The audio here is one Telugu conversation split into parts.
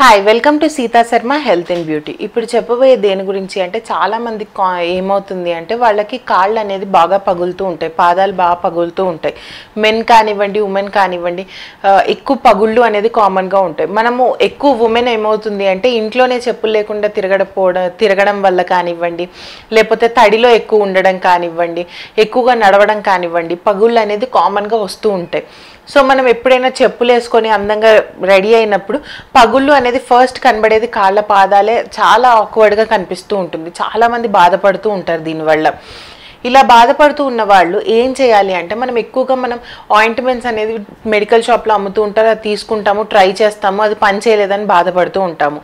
hi welcome to Seetha Sharma health and beauty ఇప్పుడు చెప్పబోయే దేని గురించి అంటే చాలా మంది ఏమవుతుంది అంటే వాళ్ళకి కాళ్ళు అనేది బాగా పగులుతూ ఉంటాయి పాదాలు బాగా పగులుతూ ఉంటాయి మెన్ కానివ్వండి ఉమెన్ కానివ్వండి ఆ, ఎక్కువ పగుళ్ళు అనేది కామన్గా ఉంటాయి మనము ఎక్కువ ఉమెన్ ఏమవుతుంది అంటే ఇంట్లోనే చెప్పులు లేకుండా తిరగడపోవడం తిరగడం వల్ల కానివ్వండి లేకపోతే తడిలో ఎక్కువ ఉండడం కానివ్వండి ఎక్కువగా నడవడం కానివ్వండి పగుళ్ళు అనేది కామన్గా వస్తూ ఉంటాయి సో మనం ఎప్పుడైనా చెప్పులు వేసుకొని అందంగా రెడీ అయినప్పుడు పగుళ్ళు అనేది ఫస్ట్ కనబడేది కాళ్ళ పాదాలే చాలా ఆక్వర్డ్గా కనిపిస్తూ ఉంటుంది చాలామంది బాధపడుతూ ఉంటారు దీనివల్ల ఇలా బాధపడుతూ ఉన్న వాళ్ళు ఏం చేయాలి అంటే మనం ఎక్కువగా మనం ఆయింట్మెంట్స్ అనేది మెడికల్ షాప్లో అమ్ముతూ ఉంటారు అది తీసుకుంటాము ట్రై చేస్తాము అది పని చేయలేదని బాధపడుతూ ఉంటాము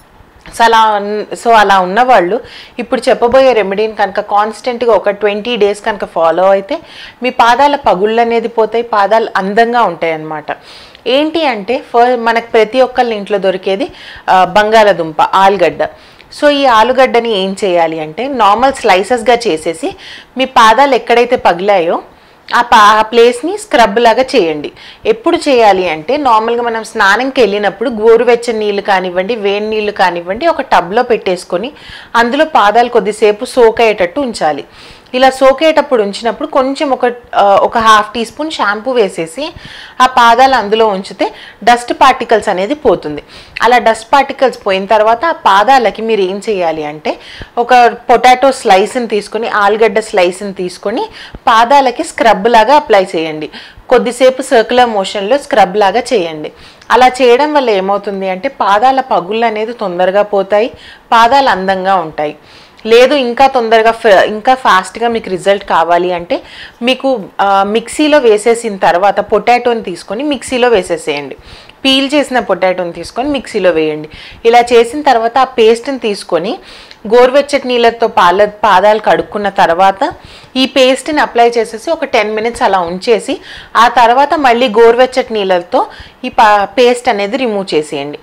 సో అలా ఉన్- సో అలా ఉన్నవాళ్ళు ఇప్పుడు చెప్పబోయే రెమెడీని కనుక కాన్స్టెంట్గా ఒక ట్వంటీ డేస్ కనుక ఫాలో అయితే మీ పాదాల పగుళ్ళు అనేది పోతాయి పాదాలు అందంగా ఉంటాయి అన్నమాట ఏంటి అంటే ఫర్ మనకు ప్రతి ఒక్కళ్ళ ఇంట్లో దొరికేది ఆ, బంగాళదుంప ఆలుగడ్డ సో ఈ ఆలుగడ్డని ఏం చేయాలి అంటే నార్మల్ స్లైసెస్గా చేసేసి మీ పాదాలు ఎక్కడైతే పగిలాయో ఆ పా ఆ ప్లేస్ని స్క్రబ్ లాగా చేయండి ఎప్పుడు చేయాలి అంటే నార్మల్గా మనం స్నానంకి వెళ్ళినప్పుడు గోరువెచ్చని నీళ్ళు కానివ్వండి వేడి నీళ్ళు కానివ్వండి ఒక టబ్లో పెట్టేసుకొని అందులో పాదాలు కొద్దిసేపు సోక్ అయ్యేటట్టు ఉంచాలి ఇలా సోకేటప్పుడు ఉంచినప్పుడు కొంచెం ఒక ఆ, ఒక హాఫ్ టీ స్పూన్ షాంపూ వేసేసి ఆ పాదాలు అందులో ఉంచితే డస్ట్ పార్టికల్స్ అనేది పోతుంది అలా డస్ట్ పార్టికల్స్ పోయిన తర్వాత ఆ పాదాలకి మీరు ఏం చేయాలి అంటే ఒక పొటాటో స్లైస్ని తీసుకొని ఆలుగడ్డ స్లైస్ని తీసుకొని పాదాలకి స్క్రబ్ లాగా అప్లై చేయండి కొద్దిసేపు సర్క్యులర్ మోషన్లో స్క్రబ్ లాగా చేయండి అలా చేయడం వల్ల ఏమవుతుంది అంటే పాదాల పగుళ్ళు అనేది తొందరగా పోతాయి పాదాలు అందంగా ఉంటాయి లేదు ఇంకా తొందరగా ఫ- ఇంకా ఫాస్ట్గా మీకు రిజల్ట్ కావాలి అంటే మీకు ఆ, మిక్సీలో వేసేసిన తర్వాత పొటాటోని తీసుకొని మిక్సీలో వేసేసేయండి పీల్ చేసిన పొటాటోని తీసుకొని మిక్సీలో వేయండి ఇలా చేసిన తర్వాత ఆ పేస్ట్ని తీసుకొని గోరువెచ్చటి నీళ్ళతో పాల పాదాలు కడుక్కున్న తర్వాత ఈ పేస్ట్ని అప్లై చేసేసి ఒక టెన్ మినిట్స్ అలా ఉంచేసి ఆ తర్వాత మళ్ళీ గోరువెచ్చటి నీళ్ళతో ఈ పా పేస్ట్ అనేది రిమూవ్ చేసేయండి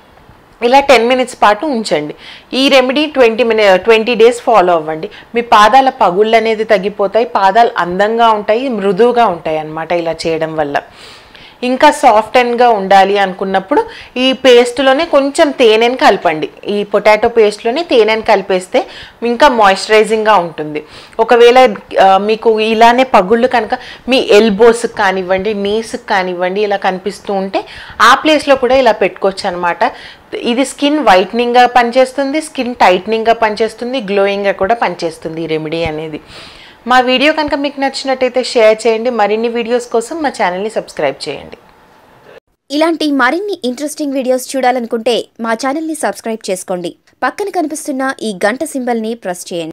ఇలా టెన్ మినిట్స్ పాటు ఉంచండి ఈ remedy twenty mini twenty days follow అవ్వండి మీ పాదాల పగుళ్ళు అనేది తగ్గిపోతాయి పాదాలు అందంగా ఉంటాయి మృదువుగా ఉంటాయి అన్నమాట ఇలా చేయడం వల్ల ఇంకా సాఫ్ట్ అండ్గా ఉండాలి అనుకున్నప్పుడు ఈ పేస్ట్లోనే కొంచెం తేనెని కలపండి ఈ పొటాటో పేస్ట్లోనే తేనెని కలిపేస్తే ఇంకా మాయిశ్చరైజింగ్గా ఉంటుంది ఒకవేళ ఆ, మీకు ఇలానే పగుళ్ళు కనుక మీ ఎల్బోస్కి కానివ్వండి నీస్కి కానివ్వండి ఇలా కనిపిస్తూ ఉంటే ఆ ప్లేస్లో కూడా ఇలా పెట్టుకోవచ్చు అనమాట ఇది స్కిన్ వైట్నింగ్గా పనిచేస్తుంది స్కిన్ టైట్నింగ్గా పనిచేస్తుంది గ్లోయింగ్గా కూడా పనిచేస్తుంది ఈ రెమెడీ అనేది మా వీడియో కనుక మీకు నచ్చినట్టయితే షేర్ చేయండి మరిన్ని వీడియోస్ కోసం మా ఛానల్ని సబ్స్క్రైబ్ చేయండి ఇలాంటి మరిన్ని ఇంట్రెస్టింగ్ వీడియోస్ చూడాలనుకుంటే మా ఛానల్ని సబ్స్క్రైబ్ చేసుకోండి పక్కన కనిపిస్తున్న ఈ గంట సింబల్ని ప్రెస్ చేయండి